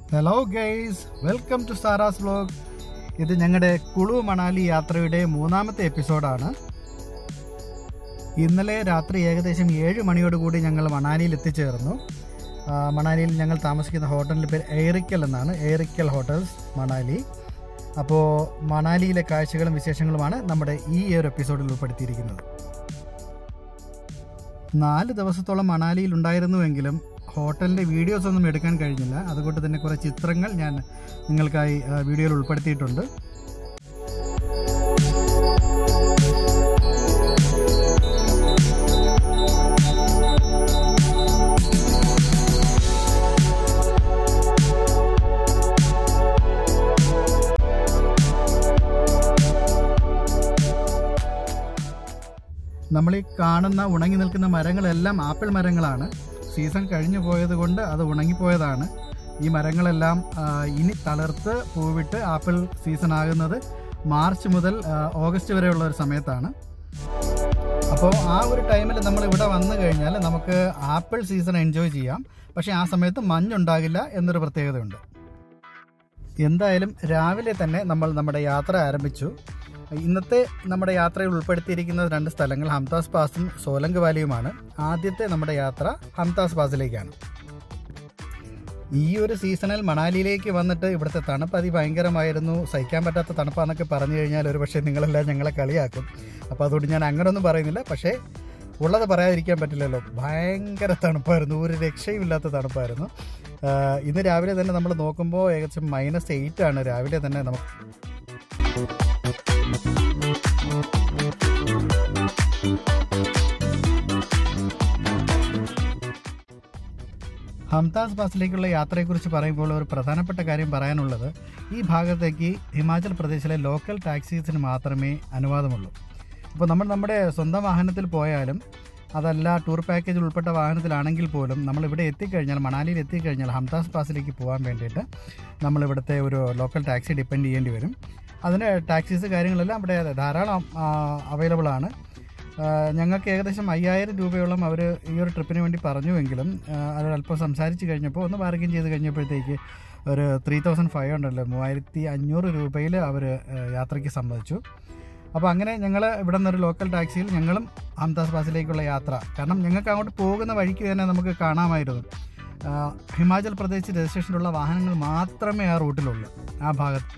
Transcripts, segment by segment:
Hello guys welcome to Sara's vlog ഇത് ഞങ്ങളുടെ കുളു മണാലി യാത്രയുടെ മൂന്നാമത്തെ എപ്പിസോഡാണ് ഇന്നലെ രാത്രി ഏകദേശം ഏഴ് മണിയോടുകൂടി ഞങ്ങൾ മണാലിയിൽ എത്തിച്ചേർന്നു ആ, മണാലിയിൽ ഞങ്ങൾ താമസിക്കുന്ന ഹോട്ടലിൻ്റെ പേര് എയറിക്കൽ എന്നാണ് എയറിക്കൽ ഹോട്ടൽസ് മണാലി അപ്പോൾ മണാലിയിലെ കാഴ്ചകളും വിശേഷങ്ങളുമാണ് നമ്മുടെ ഈ ഒരു എപ്പിസോഡിൽ ഉൾപ്പെടുത്തിയിരിക്കുന്നത് നാല് ദിവസത്തോളം മണാലിയിൽ ഉണ്ടായിരുന്നുവെങ്കിലും ഹോട്ടലിൻ്റെ വീഡിയോസ് ഒന്നും എടുക്കാൻ കഴിഞ്ഞില്ല അതുകൊണ്ട് തന്നെ കുറേ ചിത്രങ്ങൾ ഞാൻ നിങ്ങൾക്കായി ആ, വീഡിയോയിൽ ഉൾപ്പെടുത്തിയിട്ടുണ്ട് നമ്മൾ ഈ കാണുന്ന ഉണങ്ങി നിൽക്കുന്ന മരങ്ങളെല്ലാം ആപ്പിൾ മരങ്ങളാണ് സീസൺ കഴിഞ്ഞു പോയത് കൊണ്ട് അത് ഉണങ്ങിപ്പോയതാണ് ഈ മരങ്ങളെല്ലാം ആ, ഇനി തളിർത്ത് പൂവിട്ട് ആപ്പിൾ സീസൺ ആകുന്നത് മാർച്ച് മുതൽ ആ, ഓഗസ്റ്റ് വരെയുള്ള ഒരു സമയത്താണ് അപ്പോൾ ആ ഒരു ടൈമിൽ നമ്മൾ ഇവിടെ വന്നു കഴിഞ്ഞാൽ നമുക്ക് ആപ്പിൾ സീസൺ എൻജോയ് ചെയ്യാം പക്ഷേ ആ സമയത്ത് മഞ്ഞുണ്ടാകില്ല എന്നൊരു പ്രത്യേകതയുണ്ട് എന്തായാലും രാവിലെ തന്നെ നമ്മൾ നമ്മുടെ യാത്ര ആരംഭിച്ചു ഇന്നത്തെ നമ്മുടെ യാത്രയിൽ ഉൾപ്പെടുത്തിയിരിക്കുന്ന രണ്ട് സ്ഥലങ്ങൾ ഹംതാസ് പാസും സോലങ്ക് വാലിയുമാണ് ആദ്യത്തെ നമ്മുടെ യാത്ര ഹംതാസ് പാസിലേക്കാണ് ഈ ഒരു സീസണിൽ മണാലിയിലേക്ക് വന്നിട്ട് ഇവിടുത്തെ തണുപ്പ് അതിഭയങ്കരമായിരുന്നു സഹിക്കാൻ പറ്റാത്ത തണുപ്പാന്നൊക്കെ പറഞ്ഞു കഴിഞ്ഞാൽ ഒരു പക്ഷേ നിങ്ങളെല്ലാം ഞങ്ങളെ കളിയാക്കും അപ്പോൾ അതുകൊണ്ട് ഞാൻ അങ്ങനെയൊന്നും പറയുന്നില്ല പക്ഷേ ഉള്ളത് പറയാതിരിക്കാൻ പറ്റില്ലല്ലോ ഭയങ്കര തണുപ്പായിരുന്നു ഒരു രക്ഷയുമില്ലാത്ത തണുപ്പായിരുന്നു ആഹ് ഇന്ന് രാവിലെ തന്നെ നമ്മൾ നോക്കുമ്പോൾ ഏകദേശം മൈനസ് എയ്റ്റ് ആണ് രാവിലെ തന്നെ നമുക്ക് ഹംതാസ് പാസിലേക്കുള്ള യാത്രയെക്കുറിച്ച് പറയുമ്പോൾ ഒരു പ്രധാനപ്പെട്ട കാര്യം പറയാനുള്ളത് ഈ ഭാഗത്തേക്ക് ഹിമാചൽ പ്രദേശിലെ ലോക്കൽ ടാക്സീസിന് മാത്രമേ അനുവാദമുള്ളൂ അപ്പോൾ നമ്മൾ നമ്മുടെ സ്വന്തം വാഹനത്തിൽ പോയാലും അതല്ല ടൂർ പാക്കേജിൽ ഉൾപ്പെട്ട വാഹനത്തിലാണെങ്കിൽ പോലും നമ്മൾ ഇവിടെ എത്തിക്കഴിഞ്ഞാൽ മണാലിയിൽ എത്തിക്കഴിഞ്ഞാൽ ഹംതാസ് പാസിലേക്ക് പോകാൻ വേണ്ടിയിട്ട് നമ്മൾ ഇവിടുത്തെ ഒരു ലോക്കൽ ടാക്സി ഡിപ്പെൻഡ് ചെയ്യേണ്ടി വരും അതിന് ടാക്സീസ് കാര്യങ്ങളെല്ലാം ഇവിടെ ധാരാളം അവൈലബിൾ ആണ് ആ, ഞങ്ങൾക്ക് ഏകദേശം അയ്യായിരം രൂപയോളം അവർ ഈ ഒരു ട്രിപ്പിന് വേണ്ടി പറഞ്ഞുവെങ്കിലും ആ, അത് അല്പം സംസാരിച്ച് കഴിഞ്ഞപ്പോൾ ഒന്ന് ബാർഗിൻ ചെയ്ത് കഴിഞ്ഞപ്പോഴത്തേക്ക് ഒരു ത്രീ തൗസൻഡ് ഫൈവ് ഹൺഡ്രഡിൽ മൂവായിരത്തി അഞ്ഞൂറ് രൂപയിൽ അവർ യാത്രയ്ക്ക് സമ്മതിച്ചു അപ്പോൾ അങ്ങനെ ഞങ്ങൾ ഇവിടെ നിന്നൊരു ലോക്കൽ ടാക്സിയിൽ ഞങ്ങളും ഹംതാസ് പാസിലേക്കുള്ള യാത്ര കാരണം ഞങ്ങൾക്ക് അങ്ങോട്ട് പോകുന്ന വഴിക്ക് തന്നെ നമുക്ക് കാണാമായിരുന്നു ആ, ഹിമാചൽ പ്രദേശ് രജിസ്ട്രേഷനുള്ള വാഹനങ്ങൾ മാത്രമേ ആ റൂട്ടിലുള്ളൂ ആ ഭാഗത്ത്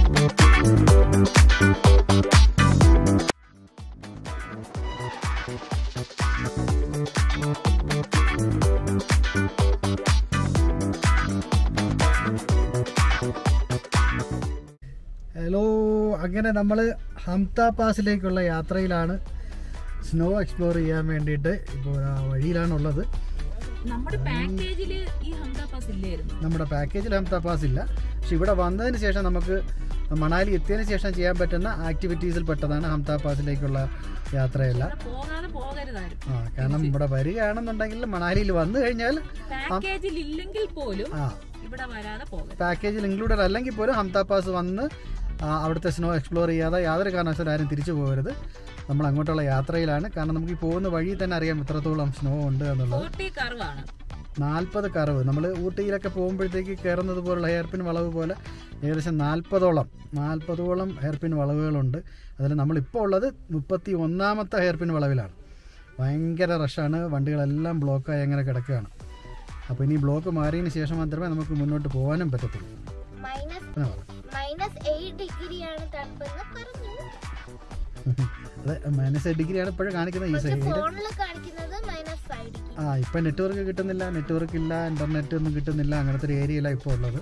ഹലോ അങ്ങനെ നമ്മൾ ഹംത പാസിലേക്കുള്ള യാത്രയിലാണ് സ്നോ എക്സ്പ്ലോർ ചെയ്യാൻ വേണ്ടിയിട്ട് ഇപ്പോൾ ആ വഴിയിലാണുള്ളത് നമ്മുടെ പാക്കേജില് ഈ ഹംദ പാസ് ഇല്ലായിരുന്നു നമ്മുടെ പാക്കേജിൽ ഹംത പാസ് ഇല്ല പക്ഷെ ഇവിടെ വന്നതിന് ശേഷം നമുക്ക് മണാലി എത്തിയതിന് ശേഷം ചെയ്യാൻ പറ്റുന്ന ആക്ടിവിറ്റീസിൽ പെട്ടതാണ് ഹംത പാസിലേക്കുള്ള യാത്രയെല്ലാം ഇവിടെ പോകാതെ പോകരുതായിരുന്നു ആ കാരണം ഇവിടെ വരികയാണെന്നുണ്ടെങ്കിൽ മണാലിയിൽ വന്നു കഴിഞ്ഞാൽ പാക്കേജിൽ ഇല്ലെങ്കിൽ പോലും ആ ഇവിടെ വരാതെ പോകരുത് പാക്കേജിൽ ഇൻക്ലൂഡഡ് അല്ലെങ്കിൽ പോലും ഹംത പാസ് വന്ന് ആ, അവിടുത്തെ സ്നോ എക്സ്പ്ലോർ ചെയ്യാതെ യാതൊരു കാരണവശാലും ആരും തിരിച്ചു പോകരുത് നമ്മൾ അങ്ങോട്ടുള്ള യാത്രയിലാണ് കാരണം നമുക്ക് ഈ പോകുന്ന വഴി തന്നെ അറിയാം എത്രത്തോളം സ്നോ ഉണ്ട് എന്നുള്ളത് ഫോർട്ടി കർവാണ് നാൽപ്പത് കറവ് നമ്മൾ ഊട്ടിയിലൊക്കെ പോകുമ്പോഴത്തേക്ക് കയറുന്നത് പോലുള്ള ഹെയർപിൻ വളവ് പോലെ ഏകദേശം നാൽപ്പതോളം നാൽപ്പതോളം ഹെയർപിൻ വളവുകളുണ്ട് അതിൽ നമ്മളിപ്പോൾ ഉള്ളത് മുപ്പത്തി ഒന്നാമത്തെ ഹെയർപിൻ വളവിലാണ് ഭയങ്കര റഷാണ് വണ്ടികളെല്ലാം ബ്ലോക്കായി അങ്ങനെ കിടക്കുകയാണ് അപ്പോൾ ഇനി ബ്ലോക്ക് മാറിയതിന് ശേഷം മാത്രമേ നമുക്ക് മുന്നോട്ട് പോകാനും പറ്റത്തുള്ളൂ മൈനസ് പിന്നെ പറയാം. മൈനസ് എയ്റ്റ് ഡിഗ്രിയാണ് തണുപ്പെന്ന് പറഞ്ഞു അതെ മൈനസ് ഡിഗ്രിയാണ് ഇപ്പോഴും കാണിക്കുന്നത് ഈ പക്ഷെ സൈഡിൽ ഫോണിൽ കാണിക്കുന്നത് മൈനസ് ഫൈവ് ഡിഗ്രി ആ ഇപ്പം നെറ്റ്വർക്ക് കിട്ടുന്നില്ല നെറ്റ്വർക്ക് ഇല്ല ഇൻ്റർനെറ്റ് ഒന്നും കിട്ടുന്നില്ല അങ്ങനത്തെ ഒരു ഏരിയയിലാണ് ഇപ്പോൾ ഉള്ളത്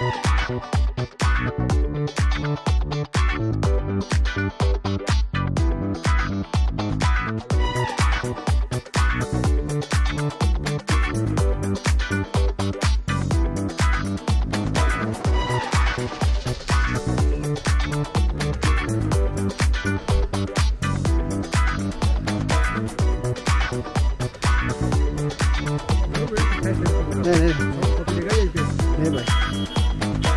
नहीं नहीं नहीं भाई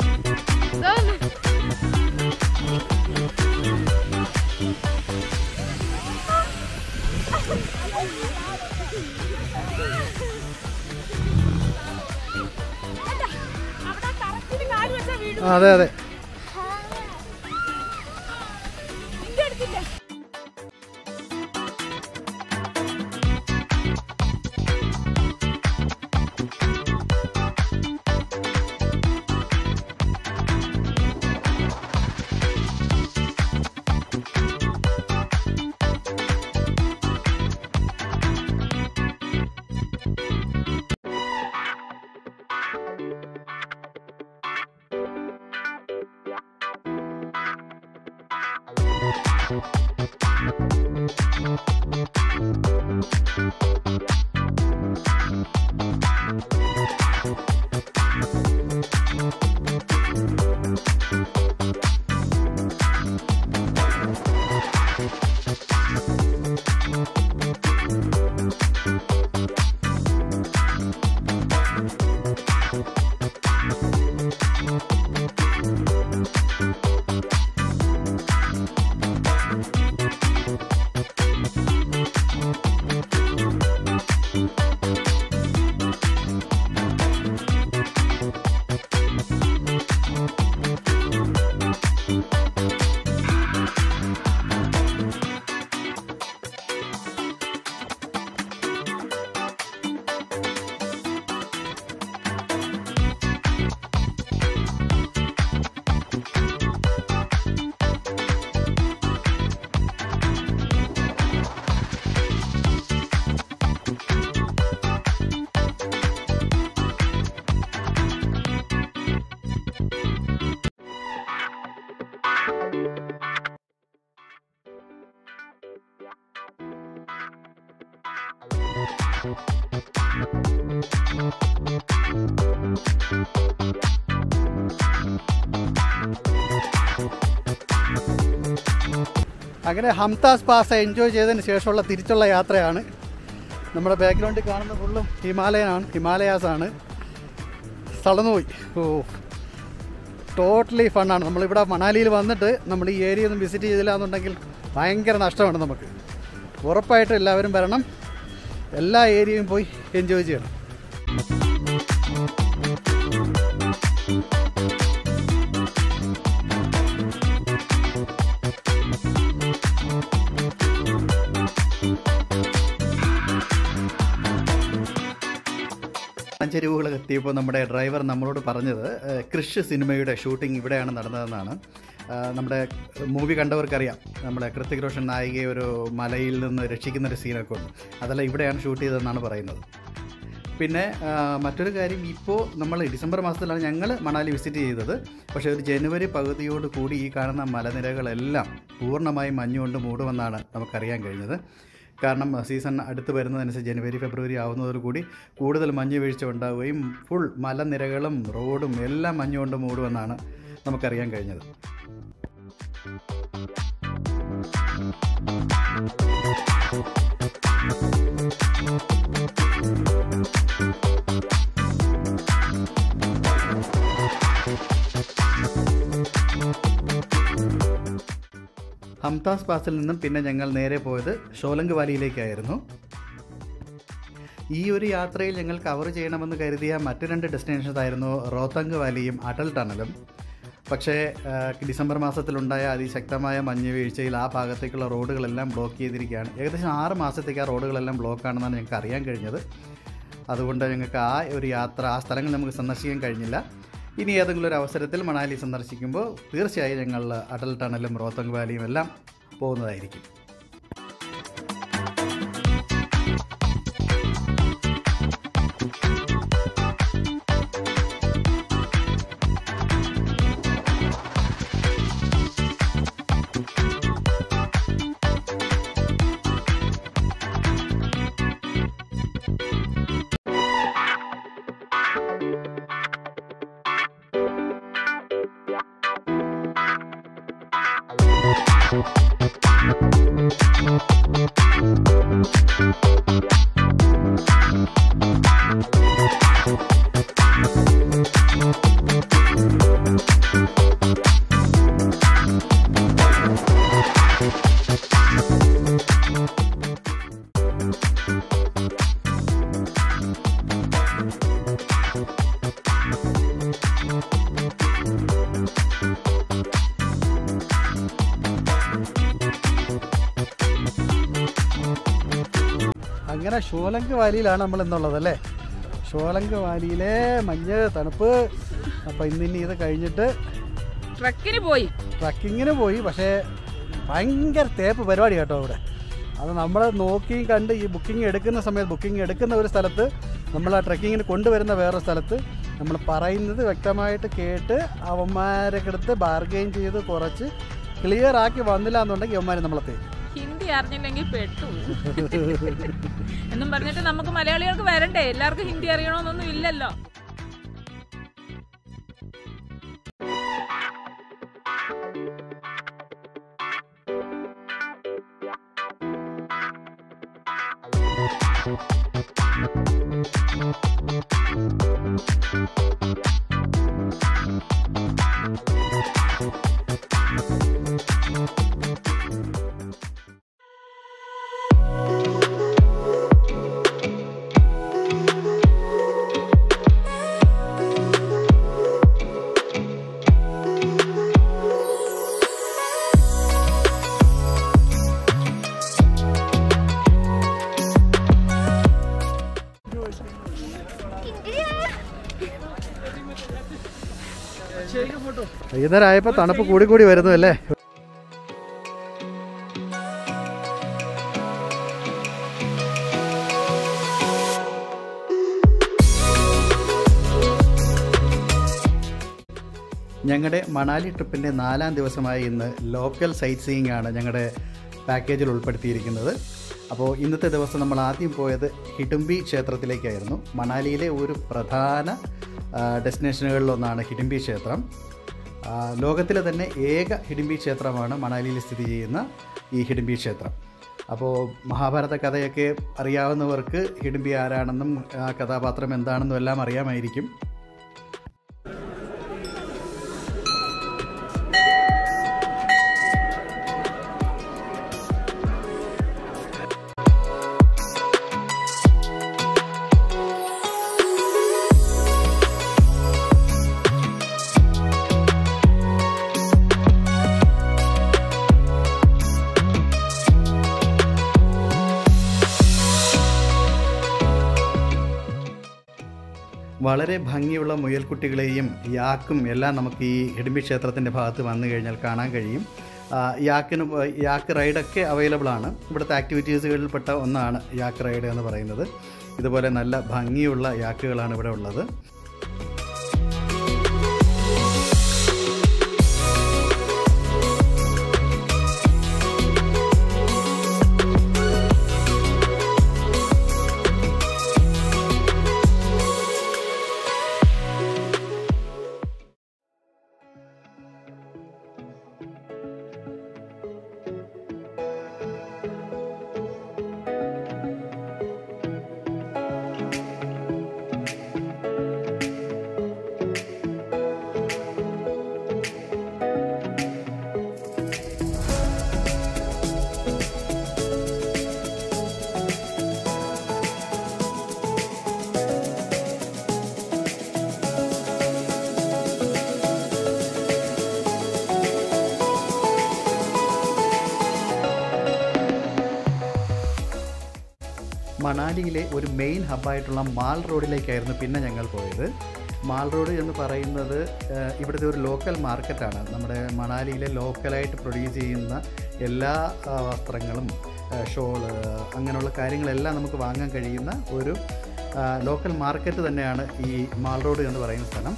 ആ, അതെ അതെ അങ്ങനെ ഹംതാസ് പാസ് എൻജോയ് ചെയ്തതിന് ശേഷമുള്ള തിരിച്ചുള്ള യാത്രയാണ് നമ്മുടെ ബാക്ക്ഗ്രൗണ്ടിൽ കാണുന്ന ഫുള്ളും ഹിമാലയനാണ് ഹിമാലയാസാണ് സ്ഥലന്നുപോയി ഓ ടോട്ടലി ഫണ്ണാണ് നമ്മളിവിടെ മണാലിയിൽ വന്നിട്ട് നമ്മൾ ഈ ഏരിയ ഒന്നും വിസിറ്റ് ചെയ്തില്ല എന്നുണ്ടെങ്കിൽ ഭയങ്കര നഷ്ടമാണ് നമുക്ക് ഉറപ്പായിട്ടും എല്ലാവരും വരണം എല്ലാ ഏരിയയും പോയി എൻജോയ് ചെയ്യണം ചെരുവുകൾ എത്തിയപ്പോൾ നമ്മുടെ ഡ്രൈവർ നമ്മളോട് പറഞ്ഞത് ഏഹ്, കൃഷ് സിനിമയുടെ ഷൂട്ടിംഗ് ഇവിടെയാണ് നടന്നതെന്നാണ് ആഹ്, നമ്മുടെ മൂവി കണ്ടവർക്കറിയാം നമ്മുടെ കൃത്തിക് റോഷൻ നായികയെ ഒരു മലയിൽ നിന്ന് രക്ഷിക്കുന്ന ഒരു സീനൊക്കെ ഉണ്ട് അതെല്ലാം ഇവിടെയാണ് ഷൂട്ട് ചെയ്തതെന്നാണ് പറയുന്നത് പിന്നെ ആ, മറ്റൊരു കാര്യം ഇപ്പോൾ നമ്മൾ ഡിസംബർ മാസത്തിലാണ് ഞങ്ങൾ മണാലി വിസിറ്റ് ചെയ്തത് പക്ഷേ ഒരു ജനുവരി പകുതിയോട് കൂടി ഈ കാണുന്ന മലനിരകളെല്ലാം പൂർണ്ണമായും മഞ്ഞുകൊണ്ട് മൂടുമെന്നാണ് നമുക്കറിയാൻ കഴിഞ്ഞത് കാരണം സീസൺ അടുത്ത് വരുന്നതനുസരിച്ച് ജനുവരി ഫെബ്രുവരി ആവുന്നതോടുകൂടി കൂടുതൽ മഞ്ഞ് വീഴ്ച ഉണ്ടാവുകയും ഫുൾ മലനിരകളും റോഡും എല്ലാം മഞ്ഞുകൊണ്ട് മൂടുമെന്നാണ് നമുക്കറിയാൻ കഴിഞ്ഞത് ഹംതാസ് പാസിൽ നിന്നും പിന്നെ ഞങ്ങൾ നേരെ പോയത് ഷോലങ്ക് വാലിയിലേക്കായിരുന്നു ഈ ഒരു യാത്രയിൽ ഞങ്ങൾ കവർ ചെയ്യണമെന്ന് കരുതിയ മറ്റു രണ്ട് ഡെസ്റ്റിനേഷൻസ് ആയിരുന്നു റോത്തങ്ക് വാലിയും അടൽ ടണലും പക്ഷേ ആ, ഡിസംബർ മാസത്തിലുണ്ടായ അതിശക്തമായ മഞ്ഞ് വീഴ്ചയിൽ ആ ഭാഗത്തേക്കുള്ള റോഡുകളെല്ലാം ബ്ലോക്ക് ചെയ്തിരിക്കുകയാണ് ഏകദേശം ആറ് മാസത്തേക്ക് ആ റോഡുകളെല്ലാം ബ്ലോക്ക് ആണെന്നാണ് ഞങ്ങൾക്ക് അറിയാൻ കഴിഞ്ഞത് അതുകൊണ്ട് ഞങ്ങൾക്ക് ആ ഒരു യാത്ര ആ സ്ഥലങ്ങൾ നമുക്ക് സന്ദർശിക്കാൻ കഴിഞ്ഞില്ല ഇനി ഏതെങ്കിലും ഒരു അവസരത്തിൽ മണാലി സന്ദർശിക്കുമ്പോൾ തീർച്ചയായും ഞങ്ങൾ അടൽ ടണലും റോത്തങ് വാലിയും എല്ലാം പോകുന്നതായിരിക്കും അങ്ങനെ ഷോലങ്ക് വാലിയിലാണ് നമ്മൾ ഇന്നുള്ളത് അല്ലേ ഷോലങ്ക് വാലിയിലെ മഞ്ഞ് തണുപ്പ് അപ്പോൾ ഇന്നിനി ഇത് കഴിഞ്ഞിട്ട് ട്രക്കിന് പോയി ട്രക്കിങ്ങിന് പോയി പക്ഷേ ഭയങ്കര തേപ്പ് പരിപാടി കേട്ടോ അവിടെ അത് നമ്മൾ നോക്കി കണ്ട് ഈ ബുക്കിംഗ് എടുക്കുന്ന സമയത്ത് ബുക്കിംഗ് എടുക്കുന്ന ഒരു സ്ഥലത്ത് നമ്മൾ ആ ട്രക്കിങ്ങിന് കൊണ്ടുവരുന്ന വേറെ സ്ഥലത്ത് നമ്മൾ പറയുന്നത് വ്യക്തമായിട്ട് കേട്ട് അവന്മാരെ അടുത്ത് ബാർഗെയിൻ ചെയ്ത് കുറച്ച് ക്ലിയർ ആക്കി വന്നില്ല എന്നുണ്ടെങ്കിൽ അവന്മാർ നമ്മളെ തേക്കും ഹിന്ദി അറിഞ്ഞില്ലെങ്കിൽ പെട്ടു എന്നും പറഞ്ഞിട്ട് നമുക്ക് മലയാളികൾക്ക് വരണ്ടേ എല്ലാവർക്കും ഹിന്ദി അറിയണമെന്നൊന്നും ഇല്ലല്ലോ വൈകുന്നേരം ആയപ്പോൾ തണുപ്പ് കൂടി കൂടി വരുന്നു അല്ലേ ഞങ്ങളുടെ മണാലി ട്രിപ്പിൻ്റെ നാലാം ദിവസമായ ഇന്ന് ലോക്കൽ സൈറ്റ് സീയിങ് ആണ് ഞങ്ങളുടെ പാക്കേജിൽ ഉൾപ്പെടുത്തിയിരിക്കുന്നത് അപ്പോൾ ഇന്നത്തെ ദിവസം നമ്മൾ ആദ്യം പോയത് ഹിഡുംബി ക്ഷേത്രത്തിലേക്കായിരുന്നു മണാലിയിലെ ഒരു പ്രധാന ആ, ഡെസ്റ്റിനേഷനുകളിലൊന്നാണ് ഹിഡുംബി ക്ഷേത്രം ആ, ലോകത്തിലെ തന്നെ ഏക ഹിഡിംബി ക്ഷേത്രമാണ് മണാലിയിൽ സ്ഥിതി ചെയ്യുന്ന ഈ ഹിഡിംബി ക്ഷേത്രം അപ്പോൾ മഹാഭാരത കഥയൊക്കെ അറിയാവുന്നവർക്ക് ഹിഡിംബി ആരാണെന്നും ആ കഥാപാത്രം എന്താണെന്നും എല്ലാം അറിയാമായിരിക്കും വളരെ ഭംഗിയുള്ള മുയൽക്കുട്ടികളെയും യാക്കും എല്ലാം നമുക്ക് ഈ ഹിഡിംബി ക്ഷേത്രത്തിൻ്റെ ഭാഗത്ത് വന്നു കഴിഞ്ഞാൽ കാണാൻ കഴിയും ആ, യാക്കിന് പോ- യാക്ക് റൈഡൊക്കെ അവൈലബിൾ ആണ് ഇവിടുത്തെ ആക്ടിവിറ്റീസുകളിൽപ്പെട്ട ഒന്നാണ് യാക്ക് റൈഡ് എന്ന് പറയുന്നത് ഇതുപോലെ നല്ല ഭംഗിയുള്ള യാക്കുകളാണ് ഇവിടെ ഉള്ളത് മണാലിയിലെ ഒരു മെയിൻ ഹബ്ബായിട്ടുള്ള മാൾ റോഡിലേക്കായിരുന്നു പിന്നെ ഞങ്ങൾ പോയത് മാൾ റോഡ് എന്ന് പറയുന്നത് ആ, ഇവിടുത്തെ ഒരു ലോക്കൽ മാർക്കറ്റാണ് നമ്മുടെ മണാലിയിലെ ലോക്കലായിട്ട് പ്രൊഡ്യൂസ് ചെയ്യുന്ന എല്ലാ ആ, വസ്ത്രങ്ങളും ആ, ഷോള് അങ്ങനെയുള്ള കാര്യങ്ങളെല്ലാം നമുക്ക് വാങ്ങാൻ കഴിയുന്ന ഒരു ആ, ലോക്കൽ മാർക്കറ്റ് തന്നെയാണ് ഈ മാൾ റോഡ് എന്ന് പറയുന്ന സ്ഥലം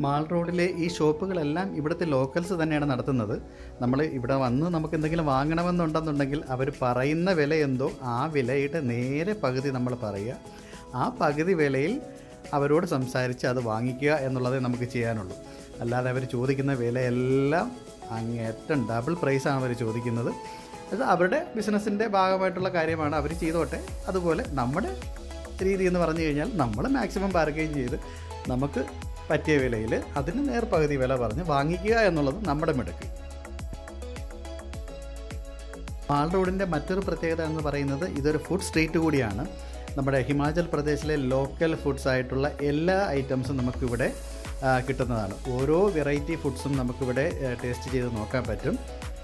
മാൾ റോഡിലെ ഈ ഷോപ്പുകളെല്ലാം ഇവിടുത്തെ ലോക്കൽസ് തന്നെയാണ് നടത്തുന്നത് നമ്മൾ ഇവിടെ വന്ന് നമുക്ക് എന്തെങ്കിലും വാങ്ങണമെന്നുണ്ടെന്നുണ്ടെങ്കിൽ അവർ പറയുന്ന വില എന്തോ ആ വിലയുടെ നേരെ പകുതി നമ്മൾ പറയുക ആ പകുതി വിലയിൽ അവരോട് സംസാരിച്ച് അത് വാങ്ങിക്കുക എന്നുള്ളതേ നമുക്ക് ചെയ്യാനുള്ളൂ അല്ലാതെ അവർ ചോദിക്കുന്ന വിലയെല്ലാം അങ്ങേറ്റം ഡബിൾ പ്രൈസാണ് അവർ ചോദിക്കുന്നത് അത് അവരുടെ ബിസിനസ്സിൻ്റെ ഭാഗമായിട്ടുള്ള കാര്യമാണ് അവർ ചെയ്തോട്ടെ അതുപോലെ നമ്മുടെ രീതി എന്ന് പറഞ്ഞു കഴിഞ്ഞാൽ നമ്മൾ മാക്സിമം ബാർഗെയിൻ ചെയ്ത് നമുക്ക് പറ്റിയ വിലയിൽ അതിന് നേർപകുതി വില പറഞ്ഞ് വാങ്ങിക്കുക എന്നുള്ളത് നമ്മുടെ മിടുക്ക് മാൾ റോഡിൻ്റെ മറ്റൊരു പ്രത്യേകത എന്ന് പറയുന്നത് ഇതൊരു ഫുഡ് സ്ട്രീറ്റ് കൂടിയാണ് നമ്മുടെ ഹിമാചൽ പ്രദേശിലെ ലോക്കൽ ഫുഡ്സ് ആയിട്ടുള്ള എല്ലാ ഐറ്റംസും നമുക്കിവിടെ ആ, കിട്ടുന്നതാണ് ഓരോ വെറൈറ്റി ഫുഡ്സും നമുക്കിവിടെ ടേസ്റ്റ് ചെയ്ത് നോക്കാൻ പറ്റും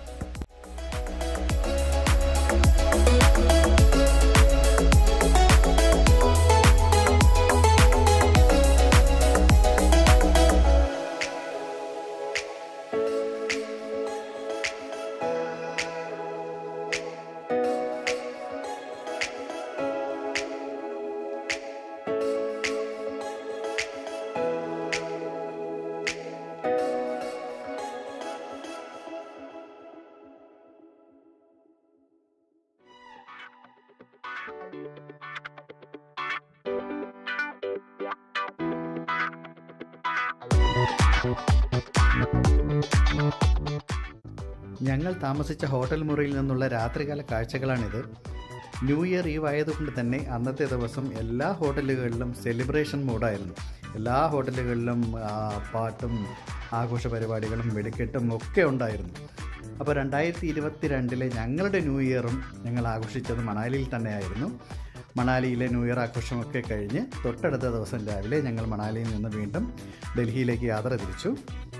ഞങ്ങൾ താമസിച്ച ഹോട്ടൽ മുറിയിൽ നിന്നുള്ള രാത്രികാല കാഴ്ചകളാണിത് ന്യൂ ഇയർ ഈവ് ആയതുകൊണ്ട് തന്നെ അന്നത്തെ ദിവസം എല്ലാ ഹോട്ടലുകളിലും സെലിബ്രേഷൻ മൂഡായിരുന്നു എല്ലാ ഹോട്ടലുകളിലും ആ, പാട്ടും ആഘോഷ പരിപാടികളും വെടിക്കെട്ടും ഒക്കെ ഉണ്ടായിരുന്നു അപ്പോൾ രണ്ടായിരത്തി ഇരുപത്തി രണ്ടിലെ ഞങ്ങളുടെ ന്യൂ ഇയറും ഞങ്ങൾ ആഘോഷിച്ചത് മണാലിയിൽ തന്നെയായിരുന്നു മണാലിയിലെ ന്യൂ ഇയർ ആഘോഷമൊക്കെ കഴിഞ്ഞ് തൊട്ടടുത്ത ദിവസം രാവിലെ ഞങ്ങൾ മണാലിയിൽ നിന്ന് വീണ്ടും ഡൽഹിയിലേക്ക് യാത്ര തിരിച്ചു